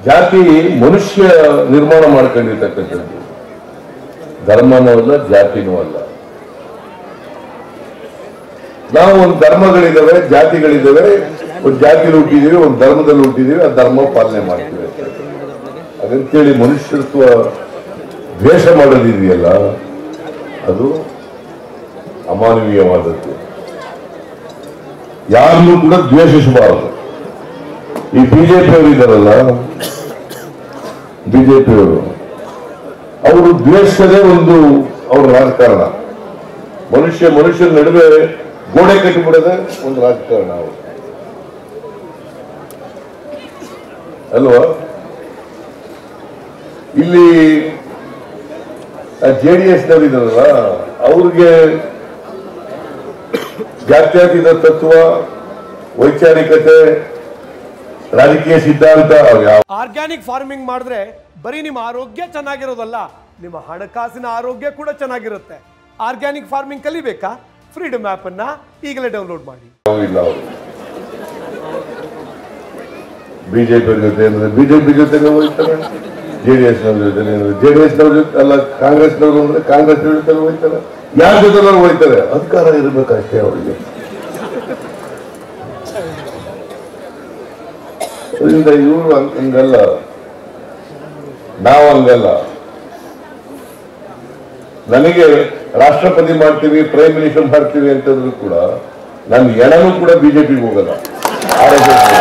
ಜಾತಿ ಮನುಷ್ಯ ನಿರ್ಮಾಣ ಮಾಡ್ಕೊಂಡಿರ್ತಕ್ಕಂಥದ್ದು ಧರ್ಮನೂ ಅಲ್ಲ ಜಾತಿನೂ ಅಲ್ಲ ನಾವು ಒಂದು ಧರ್ಮಗಳಿದ್ದಾವೆ ಜಾತಿಗಳಿದ್ದಾವೆ ಒಂದು ಜಾತಿಲಿ ಹುಟ್ಟಿದೀವಿ ಒಂದು ಧರ್ಮದಲ್ಲಿ ಹುಟ್ಟಿದೀವಿ ಆ ಧರ್ಮ ಪಾಲನೆ ಮಾಡ್ತೀವಿ ಅಷ್ಟೇ. ಹಾಗಂತೇಳಿ ಮನುಷ್ಯತ್ವ ದ್ವೇಷ ಮಾಡೋದಿದೆಯಲ್ಲ ಅದು ಅಮಾನವೀಯವಾದದ್ದು ಯಾರನ್ನೂ ಕೂಡ ದ್ವೇಷಿಸಬಾರದು ಈ ಬಿಜೆಪಿ ಅವರು ಇದ್ದಾರಲ್ಲ ಬಿಜೆಪಿ ಅವರು ಅವರು ದ್ವೇಷದೇ ಒಂದು ಅವ್ರ ರಾಜಕಾರಣ ಮನುಷ್ಯ ಮನುಷ್ಯರ ನಡುವೆ ಗೋಡೆ ಕಟ್ಟಿಬಿಡೋದೇ ಒಂದು ರಾಜಕಾರಣ ಅವರು ಅಲ್ವಾ ಇಲ್ಲಿ ಜೆ ಡಿ ಎಸ್ ನವರಿದಾರಲ್ಲ ಅವ್ರಿಗೆ ಜಾತ್ಯತೀತ ತತ್ವ ವೈಚಾರಿಕತೆ ರಾಜಕೀಯ ಸಿದ್ಧಾಂತ ಅವು ಯಾವ ಆರ್ಗ್ಯಾನಿಕ್ ಫಾರ್ಮಿಂಗ್ ಮಾಡಿದ್ರೆ ಬರೀ ನಿಮ್ಮ ಆರೋಗ್ಯ ಚೆನ್ನಾಗಿರೋದಲ್ಲ ನಿಮ್ಮ ಹಣಕಾಸಿನ ಆರೋಗ್ಯ ಕೂಡ ಚೆನ್ನಾಗಿರುತ್ತೆ ಆರ್ಗ್ಯಾನಿಕ್ ಫಾರ್ಮಿಂಗ್ ಕಲಿಬೇಕಾ ಫ್ರೀಡಮ್ ಆ್ಯಪ್ ಅನ್ನ ಈಗಲೇ ಡೌನ್ಲೋಡ್ ಮಾಡಿ ಇಲ್ಲ ಅವರು ಬಿಜೆಪಿ ಜೊತೆ ಅಂದ್ರೆ ಬಿಜೆಪಿ ಜೊತೆ ಹೋಗ್ತಾರೆ ಜೆಡಿಎಸ್ ನವ್ರ ಜೊತೆ ಜೆಡಿಎಸ್ ನವ್ರ ಜೊತೆ ಅಲ್ಲ ಕಾಂಗ್ರೆಸ್ನವರು ಅಂದ್ರೆ ಕಾಂಗ್ರೆಸ್ ಜೊತೆ ಹೋಗ್ತಾರೆ ಯಾರ ಜೊತೆ ಹೋಗ್ತಾರೆ ಅಧಿಕಾರ ಇರಬೇಕಷ್ಟೇ ಅವರಿಗೆ ಅದರಿಂದ ಇವರು ಹಂಗಲ್ಲ ನಾವು ಹಂಗಲ್ಲ ನನಗೆ ರಾಷ್ಟ್ರಪತಿ ಮಾಡ್ತೀವಿ ಪ್ರೈಮ್ ಮಿನಿಸ್ಟರ್ ಮಾಡ್ತೀವಿ ಅಂತಂದ್ರು ಕೂಡ ನನ್ನ ಎಣನೂ ಕೂಡ ಬಿಜೆಪಿಗೆ ಹೋಗಲ್ಲ RSS ಗೆ.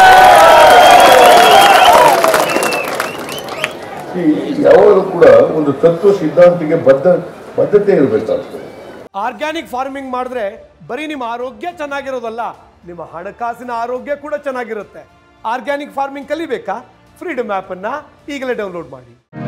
ಈ ಯಾವಾಗಲೂ ಕೂಡ ಒಂದು ತತ್ವ ಸಿದ್ಧಾಂತಿಗೆ ಬದ್ಧ ಬದ್ಧತೆ ಇರಬೇಕಾಗ್ತದೆ ಆರ್ಗ್ಯಾನಿಕ್ ಫಾರ್ಮಿಂಗ್ ಮಾಡಿದ್ರೆ ಬರೀ ನಿಮ್ಮ ಆರೋಗ್ಯ ಚೆನ್ನಾಗಿರೋದಲ್ಲ ನಿಮ್ಮ ಹಣಕಾಸಿನ ಆರೋಗ್ಯ ಕೂಡ ಚೆನ್ನಾಗಿರುತ್ತೆ ಆರ್ಗ್ಯಾನಿಕ್ ಫಾರ್ಮಿಂಗ್ ಕಲಿಬೇಕಾ ಫ್ರೀಡಮ್ ಆ್ಯಪ್ ಅನ್ನ ಈಗಲೇ ಡೌನ್ಲೋಡ್ ಮಾಡಿ